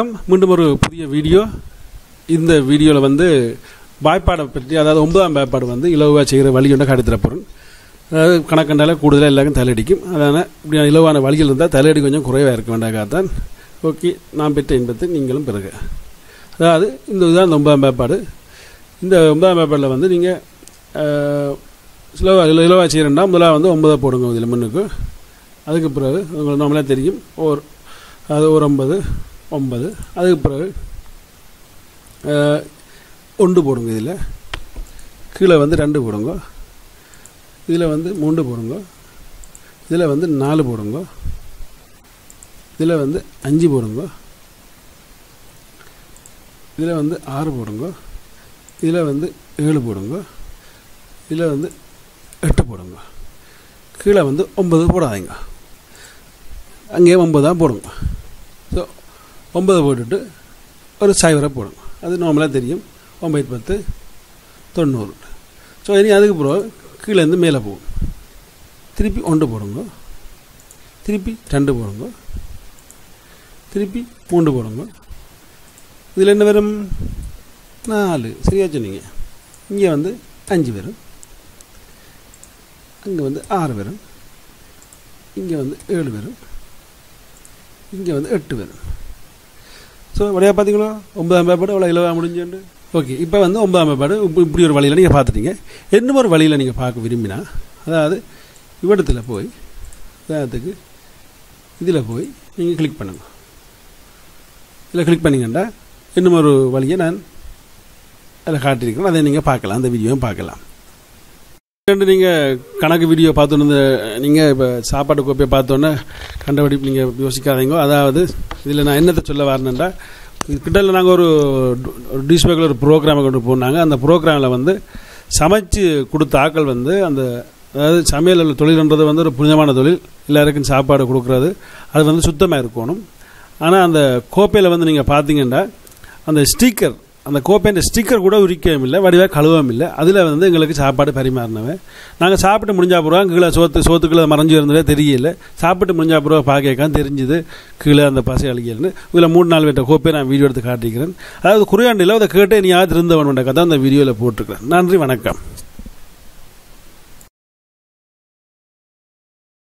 வணக்கம் மீண்டும் ஒரு புதிய வீடியோ இந்த வீடியோவில் வந்து வாய்ப்பாடை பற்றி அதாவது ஒன்பதாம் வாய்ப்பாடு வந்து இலவாக செய்கிற வழி ஒன்று காட்டி தரப்போகிறேன் அதாவது கணக்கண்டால கூடுதலாக எல்லாருக்கும் தலையடிக்கும் அதனால் இப்படி இலவான வழிகள் இருந்தால் தலையடி கொஞ்சம் குறைவாக இருக்க வேண்டாக்காதான் ஓகே நான் பெற்ற இன்பத்தை நீங்களும் பிறகு அதாவது இந்த இதுதான் இந்த ஒன்பதாம் வாய்ப்பாடு இந்த ஒன்பதாம் வாய்ப்பாடில் வந்து நீங்கள் இலவா இலவா செய்கிறேன்னா முதலாக வந்து ஒன்பதை போடுங்க இதில் முன்னுக்கு அதுக்கு பிறகு உங்களுக்கு நம்மளே தெரியும் ஒரு அது ஒரு ஒன்பது ஒன்பது அதுக்கு பிறகு ஒன்று போடுங்க இதில் கீழே வந்து ரெண்டு போடுங்க இதில் வந்து மூன்று போடுங்க இதில் வந்து நாலு போடுங்க இதில் வந்து அஞ்சு போடுங்க இதில் வந்து ஆறு போடுங்க இதில் வந்து ஏழு போடுங்க இதில் வந்து எட்டு போடுங்க கீழே வந்து ஒன்பது போடாதீங்க அங்கேயே ஒம்பது தான் போடுங்க ஸோ ஒம்பது போட்டுட்டு ஒரு சைவரை போடுங்க அது நார்மலாக தெரியும் ஒம்பது பத்து தொண்ணூறு ஸோ இனி அதுக்கு பிறகு கீழேருந்து மேலே போகும் திருப்பி ஒன்று போடுங்க திருப்பி ரெண்டு போடுங்க திருப்பி மூன்று போடுங்க இதில் என்ன வரும் நாலு சரியா சொன்னீங்க இங்கே வந்து அஞ்சு வரும் அங்கே வந்து ஆறு வரும் இங்கே வந்து ஏழு வரும் இங்கே வந்து எட்டு வரும் ஸோ வழியாக பார்த்தீங்களா ஒன்பதாம் மேம்பாடு அவ்வளோ இலவாக முடிஞ்சுண்டு ஓகே இப்போ வந்து ஒன்பதாம் மேம்பாடு இப்போ இப்படி ஒரு வழியில் நீங்கள் பார்த்துட்டீங்க இன்னும் ஒரு வழியில் நீங்கள் பார்க்க விரும்பினா அதாவது இவ்விடத்தில் போய் உதாரணத்துக்கு இதில் போய் நீங்கள் கிளிக் பண்ணுங்க இதில் கிளிக் பண்ணிங்கன்னா இன்னும் ஒரு வழியை நான் அதில் காட்டியிருக்கிறேன் அதை நீங்கள் பார்க்கலாம் அந்த வீடியோவும் பார்க்கலாம் ரெண்டு நீங்கள் கணக்கு வீடியோ பார்த்தோன்னு நீங்கள் இப்போ சாப்பாடு கோப்பையை பார்த்தோன்னே கண்டபடி நீங்கள் யோசிக்காதீங்க அதாவது இதில் நான் என்னத்தை சொல்ல வரணுன்றா கிட்டல நாங்கள் ஒரு ஒரு டிஸ்பேக்கில் ஒரு ப்ரோக்ராமை கொண்டு போனாங்க அந்த ப்ரோக்ராமில் வந்து சமைச்சு கொடுத்த ஆக்கள் வந்து அந்த அதாவது சமையல் தொழில்ன்றது வந்து ஒரு புனிதமான தொழில் எல்லாருக்கும் சாப்பாடு கொடுக்குறது அது வந்து சுத்தமாக இருக்கணும் ஆனால் அந்த கோப்பையில் வந்து நீங்கள் பார்த்தீங்கன்னா அந்த ஸ்டிக்கர் அந்த கோப்பைன்ற ஸ்டிக்கர் கூட உரிக்கவும் இல்லை வடிவாக கழுவவும் இல்லை அதில் வந்து எங்களுக்கு சாப்பாடு பரிமாறினவன் நாங்கள் சாப்பிட்டு முடிஞ்சா பிறகு கீழே சோத்து சோத்துக்குள்ளே மறைஞ்சு இருந்ததே தெரியல சாப்பிட்டு முடிஞ்சா பிறகு பார்க்கலாம் தெரிஞ்சுது கீழே அந்த பசை அழிக்கலன்னு இதில் மூணு நாலு பேட்ட கோப்பை நான் வீடியோ எடுத்து காட்டிக்கிறேன் அதாவது குறையாண்டில் அதை கேட்டு நீ யாவது இருந்தவனோட கதை அந்த வீடியோவில் போட்டிருக்கிறேன் நன்றி வணக்கம்